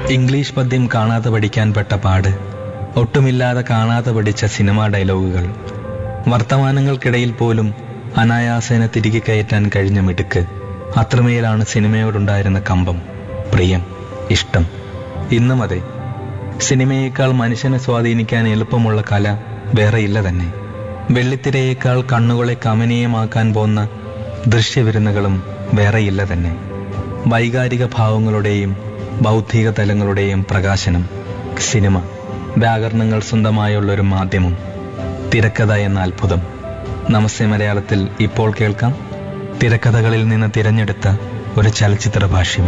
English പദ്യം കാണാതെ പഠിക്കാൻ പെട്ട പാട് ഒട്ടുമില്ലാതെ കാണാതെ പഠിച്ച സിനിമാ ഡയലോഗുകൾ വർത്തമാനങ്ങൾക്കിടയിൽ പോലും അനായാസേന തിരികെ കയറ്റാൻ കഴിഞ്ഞ മിടുക്ക് അത്രമേലാണ് സിനിമയോടുണ്ടായിരുന്ന കമ്പം പ്രിയം ഇഷ്ടം ഇന്നും അതെ സിനിമയേക്കാൾ മനുഷ്യനെ സ്വാധീനിക്കാൻ എളുപ്പമുള്ള കല വേറെയില്ല തന്നെ വെള്ളിത്തിരയേക്കാൾ കണ്ണുകളെ കമനീയമാക്കാൻ പോന്ന ദൃശ്യവിരുന്നുകളും വേറെയില്ല തന്നെ വൈകാരിക ഭാവങ്ങളുടെയും ബൗദ്ധിക തലങ്ങളുടെയും പ്രകാശനം സിനിമ വ്യാകരണങ്ങൾ സ്വന്തമായുള്ള ഒരു മാധ്യമം തിരക്കഥ എന്ന അത്ഭുതം നമസ്തേ മലയാളത്തിൽ ഇപ്പോൾ കേൾക്കാം തിരക്കഥകളിൽ നിന്ന് തിരഞ്ഞെടുത്ത ഒരു ചലച്ചിത്ര ഭാഷ്യം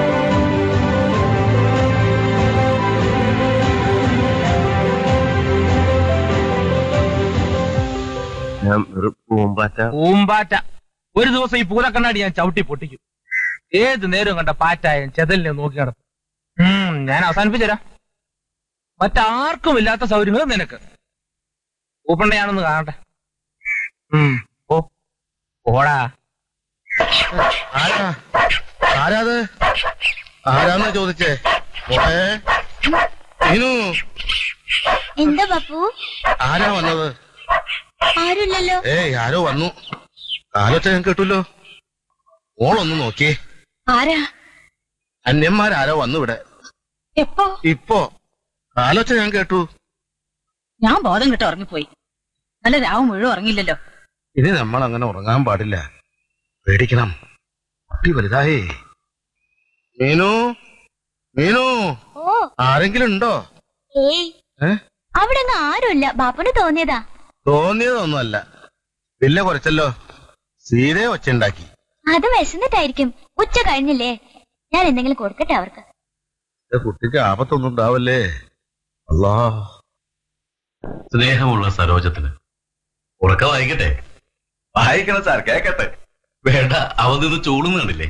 ഞാൻ ഒരു പൂമ്പാറ്റ പൂമ്പാറ്റ ഒരു ദിവസം ഈ പൂലക്കണ്ണാടി ഞാൻ ചവിട്ടി പൊട്ടിക്കും ഏത് നേരവും കണ്ട പാറ്റായും ചെതലിനെ നോക്കി നടത്തും ഉം, ഞാൻ അവസാനിപ്പിച്ചുതരാം മറ്റാർക്കും ഇല്ലാത്ത സൗകര്യങ്ങൾ നിനക്ക് പൂപ്പണ്ടയാണെന്ന് കാണട്ടെ ഉം, ഓ ഓടാ ആരാ ആരാത് ആരാന്നാ ചോദിച്ചേ മോളെ ഇനു എന്താ പപ്പു ആരാ വന്നത് ആരുമില്ലല്ലോ ഏയ് ആരോ വന്നു കാലൊച്ച ഞാൻ കേട്ടല്ലോ മോളൊന്ന് നോക്കിയേ ആരാ അന്യന്മാരാരോ വന്നു ഇവിടെ എപ്പോ ഇപ്പോ കാലൊച്ച ഞാൻ കേട്ടു ഞാൻ ബോധം കിട്ട് ഉറങ്ങിപ്പോയി നല്ല രാവ് മുഴുവൻ ഉറങ്ങിയില്ലല്ലോ ഇനി നമ്മൾ അങ്ങനെ ഉറങ്ങാൻ പാടില്ല പേടിക്കണം കുട്ടി വലുതായേ മീനു മീനു ഓ ആരെങ്കിലും ഉണ്ടോ ഏയ് ഏ അവിടെ ഒന്നും ആരുമില്ല ബാപ്പുന് തോന്നിയതാ തോന്നിയതൊന്നുമല്ല വില്ല കുറച്ചല്ലോ സീതയെ ഒച്ചുണ്ടാക്കി അത് വിശന്നിട്ടായിരിക്കും ഉച്ച കഴിഞ്ഞില്ലേ ഞാൻ എന്തെങ്കിലും കൊടുക്കട്ടെ അവർക്ക് ഇത് കുട്ടിക്ക് ആപത്തൊന്നും ഉണ്ടാവല്ലേ അല്ലാ സ്നേഹമുള്ള സരോജത്തിന് ഉറക്ക വായിക്കട്ടെ വായിക്കണം സാർ കേക്കട്ടെ വേണ്ട അവൻ ഇത് ചൂടുന്നുണ്ടില്ലേ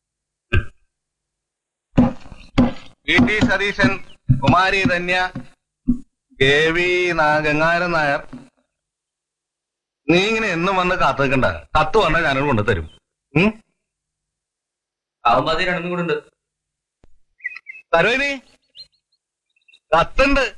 V T Satheesan Kumari Dhanya K V നാ- ഗംഗാരൻ നായർ നീ ഇങ്ങനെ എന്നും വന്ന് കാത്തു നിൽക്കണ്ട കത്ത് വന്നാൽ ഞാനത് കൊണ്ടുതരും ഉം? അവൻ മതി രണ്ടും കൂടെ ഉണ്ട് തരുവിനി കത്തുണ്ട്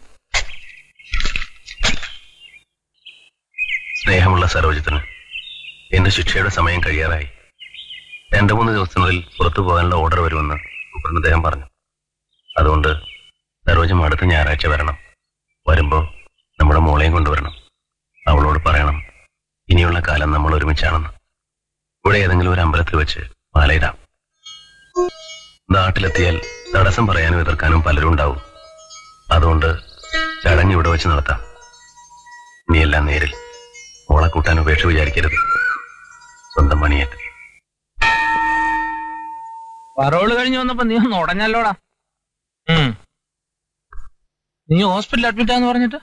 സ്നേഹമുള്ള സരോജത്തിന് എന്റെ ശിക്ഷയുടെ സമയം കഴിയാറായി രണ്ടു മൂന്ന് ദിവസത്തിനുള്ളിൽ പുറത്തു പോകാനുള്ള ഓർഡർ വരുമെന്ന് സൂപ്രണ്ട് അദ്ദേഹം പറഞ്ഞു അതുകൊണ്ട് സരോജം അടുത്ത ഞായറാഴ്ച വരണം വരുമ്പോ നമ്മുടെ മോളെയും കൊണ്ടുവരണം അവളോട് പറയണം ഇനിയുള്ള കാലം നമ്മൾ ഒരുമിച്ചാണെന്ന് ഇവിടെ ഏതെങ്കിലും ഒരു അമ്പലത്തിൽ വെച്ച് മാലയിടാം നാട്ടിലെത്തിയാൽ തടസ്സം പറയാനും എതിർക്കാനും പലരും ഉണ്ടാവും അതുകൊണ്ട് ചടങ്ങ് ഇവിടെ വെച്ച് നടത്താം ഇനിയെല്ലാം നേരിൽ മോളെ കൂട്ടാൻ ഉപേക്ഷ വിചാരിക്കരുത് സ്വന്തം മണിയേറ്റ് പരോള് കഴിഞ്ഞ് വന്നപ്പോ നീ ഒന്ന് ഉടഞ്ഞല്ലോടാ ഉം. നീ ഹോസ്പിറ്റലിൽ അഡ്മിറ്റ് ആന്ന് പറഞ്ഞിട്ട്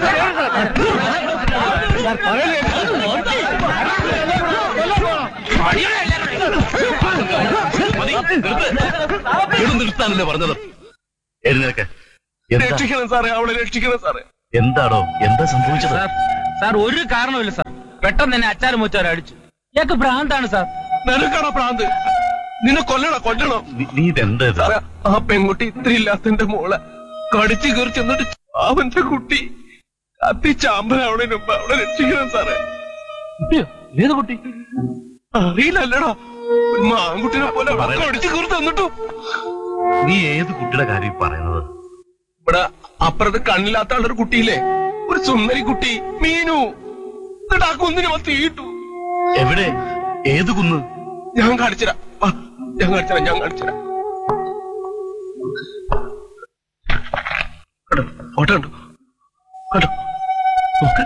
നിർത്താനല്ലേ പറഞ്ഞത് എഴുന്നേൽക്ക് എന്താ രക്ഷിക്കണം സാറേ അവളെ രക്ഷിക്കണം സാറേ എന്താടോ എന്താ സംഭവിച്ചത് സാർ സാർ ഒരു കാരണവുമില്ല സാർ പെട്ടെന്ന് തന്നെ അച്ചാരം മൂച്ചവരെ അടിച്ചു ഇയാൾക്ക് ഭ്രാന്താണ് സാർ നിനക്കാണോ പ്രാന്ത് നിന്നെ കൊല്ലണോ കൊല്ലണോ നീ- നീ ഇതെന്താ ഇത്? സാറേ ആ പെൺകുട്ടി ഇത്ര ഇല്ലാത്തന്റെ മോളെ കടിച്ചു കയറി ചെന്നിട്ട് അവന്റെ കുട്ടി കത്തിച്ചാമ്പലാവണേ മുമ്പ് അവളെ രക്ഷിക്കണം സാറേ കുട്ടിയോ ഏത് കുട്ടി അറിയില്ലല്ലടാ ഒരു മാൻകുട്ടിനെ പോലെ അവളെ കടിച്ചു കയറി തന്നിട്ടു നീ ഏത് കുട്ടിയുടെ കാര്യം ഈ പറയുന്നത് ഇവിടെ അപ്പുറത്ത് കണ്ണില്ലാത്ത ആളൊരു കുട്ടിയില്ലേ ഒരു സുന്ദരി കുട്ടി മീനു എന്നിട്ട് ആ കുന്നിന് അവൻ തീയിട്ടു എവിടെ ഏത് കുന്ന് ഞാൻ കാണിച്ചുതരാം വാ, ഞാൻ കാണിച്ചുതരാം ഞാൻ കാണിച്ചുതരാം കണ്ടോ ഫോട്ടോ കണ്ടോ കണ്ടോ നോക്ക്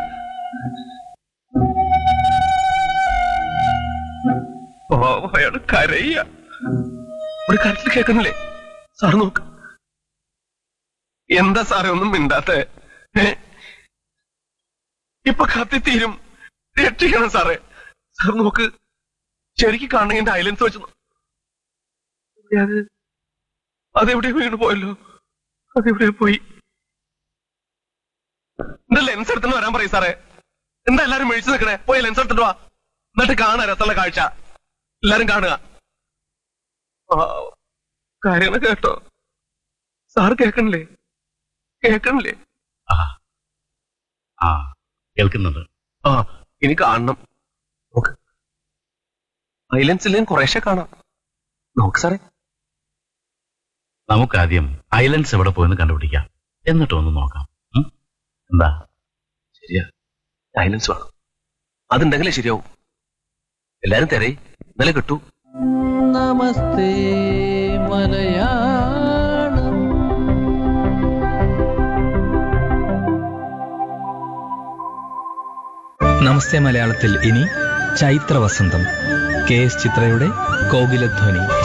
ഓ അയാള് കരയ്യ ഒരു കരച്ചിൽ കേൾക്കുന്നില്ലേ സാർ നോക്ക് എന്താ സാറേ ഒന്നും മിണ്ടാത്തെ ഏ? ഇപ്പൊ കത്തിത്തീരും രക്ഷിക്കണം സാറേ സാർ നോക്ക് ശരിക്കും കാണണമെങ്കിൽ ഐലൻസ് വെച്ച് നോ- എവിടെയാ അത്? അതെവിടെ വീണ് പോയല്ലോ അതെവിടെ പോയി എന്താ ലെൻസ് എടുത്തിട്ട് വരാൻ പറയും സാറേ എന്താ എല്ലാരും മേടിച്ചു നിൽക്കണേ പോയി ലെൻസ് എടുത്തിട്ട് വാ എന്നിട്ട് കാണാ രസമുള്ള കാഴ്ച എല്ലാരും കാണുക ആ, കാര്യങ്ങൾ കേട്ടോ സാർ കേൾക്കണില്ലേ കേൾക്കണില്ലേ ആ ആ കേൾക്കുന്നുണ്ട് ആ ഇനി കാണണം നോക്ക് ഐലൻഡ്സിലും കുറേശ്ശെ കാണാം നോക്ക് സാറേ നമുക്കാദ്യം ഐലൻഡ്സ് എവിടെ പോയെന്ന് കണ്ടുപിടിക്കാം എന്നിട്ട് ഒന്ന് നോക്കാം ഉം? എന്താ ശരിയാ ഐലൻഡ്സ് വേണം അതുണ്ടെങ്കിലേ ശരിയാവും എല്ലാരും തരേ ഇന്നലെ കിട്ടൂ നമസ്തേ മലയാളം നമസ്തേ മലയാളത്തിൽ ഇനി ചൈത്രവസന്തം കെ എസ് ചിത്രയുടെ കോകിലധ്വനി